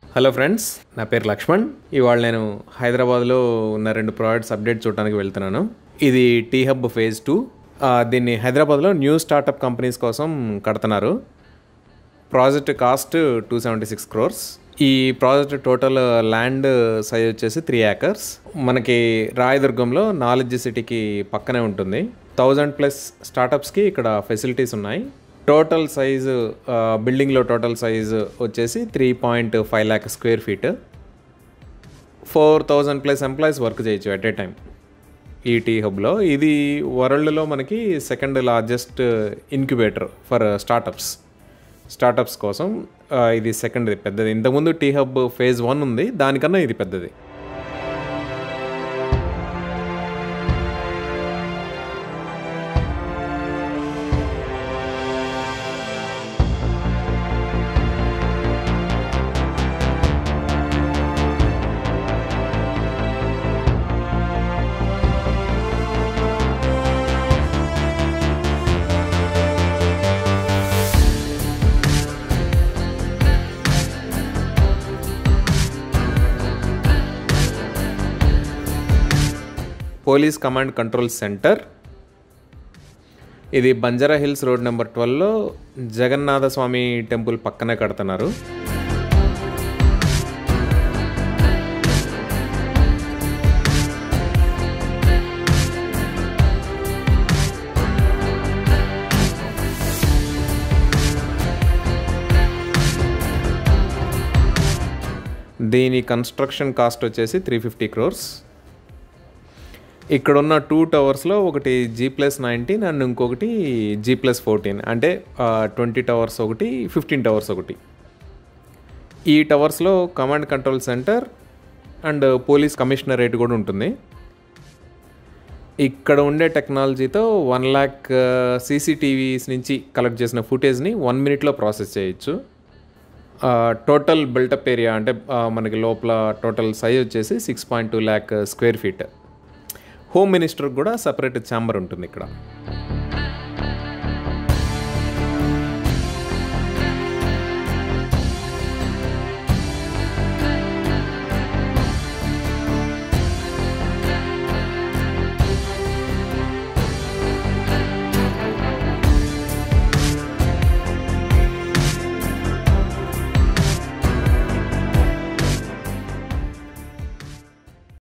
hello friends నా పేరు లక్ష్మణ్ ఇవాళ నేను హైదరాబాద్లో ఉన్న రెండు ప్రాజెక్ట్స్ అప్డేట్ చూడడానికి వెళ్తున్నాను ఇది టీ హబ్ ఫేజ్ టూ దీన్ని హైదరాబాద్లో న్యూ స్టార్టప్ కంపెనీస్ కోసం కడుతున్నారు project cost two seventy six crores ఈ ప్రాజెక్ట్ టోటల్ ల్యాండ్ సైజ్ వచ్చేసి త్రీ ఏకర్స్ మనకి రాయదుర్గంలో నాలెడ్జ్ సిటీకి పక్కనే ఉంటుంది థౌజండ్ ప్లస్ స్టార్టప్స్కి ఇక్కడ ఫెసిలిటీస్ ఉన్నాయి టోటల్ సైజు బిల్డింగ్లో టోటల్ సైజు వచ్చేసి three point five lakh square feet four thousand plus employees work చేయొచ్చు ఎట్ ఏ టైం ఈ టీ హబ్లో ఇది వరల్డ్లో మనకి second largest incubator for startups startups కోసం ఆ, ఇది సెకండ్ పెద్దది ఇంతకుముందు టీ హబ్ ఫేజ్ వన్ ఉంది దానికన్నా ఇది పెద్దది పోలీస్ కమాండ్ కంట్రోల్ సెంటర్ ఇది బంజారా హిల్స్ రోడ్ నెంబర్ ట్వెల్వ్లో జగన్నాథ స్వామి టెంపుల్ పక్కనే కడుతున్నారు దీని కన్స్ట్రక్షన్ కాస్ట్ వచ్చేసి త్రీ ఫిఫ్టీ క్రోర్స్ ఇక్కడ ఉన్న టూ టవర్స్లో ఒకటి జీ ప్లస్ నైన్టీన్ అండ్ ఇంకొకటి జీ ప్లస్ ఫోర్టీన్ అంటే ట్వంటీ టవర్స్ ఒకటి ఫిఫ్టీన్ టవర్స్ ఒకటి ఈ టవర్స్లో command control centre and police commissionerate కూడా ఉంటుంది ఇక్కడ ఉండే టెక్నాలజీతో వన్ ల్యాక్ సీసీటీవీస్ నుంచి కలెక్ట్ చేసిన ఫుటేజ్ని వన్ మినిట్లో ప్రాసెస్ చేయొచ్చు టోటల్ బిల్టప్ ఏరియా అంటే ఆ, మనకి లోపల టోటల్ సైజ్ వచ్చేసి six point two lakh square feet home మినిస్టర్కి కూడా సపరేట్ ఛాంబర్ ఉంటుంది ఇక్కడ